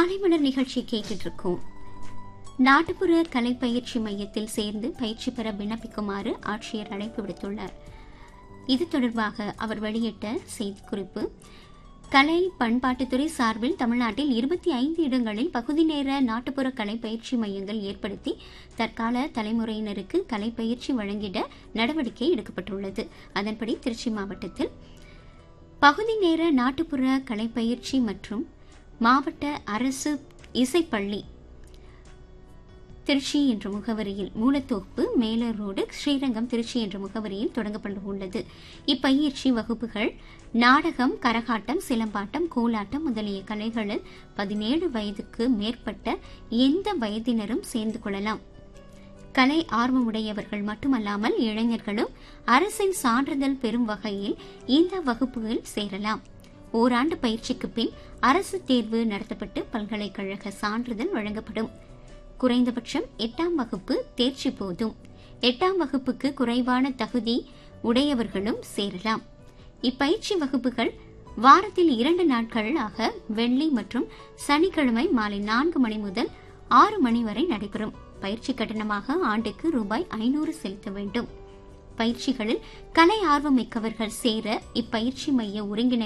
காலை மலர் நிகழ்ச்சி கேட்டுட்டு இருக்கோம் நாட்டுப்புற கலை பயிற்சி மையத்தில் சேர்ந்து பயிற்சி பெற விண்ணப்பிக்குமாறு ஆட்சியர் அழைப்பு விடுத்துள்ளார் இது தொடர்பாக அவர் வெளியிட்ட செய்திக்குறிப்பு கலை பண்பாட்டுத்துறை சார்பில் தமிழ்நாட்டில் இருபத்தி ஐந்து இடங்களில் பகுதி நேர நாட்டுப்புற கலை பயிற்சி மையங்கள் ஏற்படுத்தி தற்கால தலைமுறையினருக்கு கலை பயிற்சி வழங்கிட நடவடிக்கை எடுக்கப்பட்டுள்ளது அதன்படி திருச்சி மாவட்டத்தில் பகுதி நேர நாட்டுப்புற கலை பயிற்சி மற்றும் மாவட்ட அரசு இசைப்பள்ளி திருச்சி என்ற முகவரியில் மூலத்தோப்பு மேலர் ரோடு ஸ்ரீரங்கம் திருச்சி என்ற முகவரியில் தொடங்கப்பட உள்ளது இப்பயிற்சி வகுப்புகள் நாடகம் கரகாட்டம் சிலம்பாட்டம் கோலாட்டம் முதலிய கலைகளில் பதினேழு வயதுக்கு மேற்பட்ட எந்த வயதினரும் சேர்ந்து கொள்ளலாம் கலை ஆர்வமுடையவர்கள் மட்டுமல்லாமல் இளைஞர்களும் அரசின் சான்றிதழ் பெறும் வகையில் இந்த வகுப்புகளில் சேரலாம் ஓராண்டு பயிற்சிக்கு பின் அரசு தேர்வு நடத்தப்பட்டு பல்கலைக்கழக சான்றிதழ் வழங்கப்படும் குறைந்தபட்சம் எட்டாம் வகுப்பு தேர்ச்சி போதும் எட்டாம் வகுப்புக்கு குறைவான தகுதி உடையவர்களும் சேரலாம் இப்பயிற்சி வகுப்புகள் வாரத்தில் இரண்டு நாட்களாக வெள்ளி மற்றும் சனிக்கிழமை மாலை நான்கு மணி முதல் ஆறு மணி வரை நடைபெறும் பயிற்சி கட்டணமாக ஆண்டுக்கு ரூபாய் ஐநூறு செலுத்த வேண்டும் பயிற்சிகளில் கலை ஆர்வம் மிக்கவர்கள் சேர இப்பயிற்சி மைய ஒருங்கிணை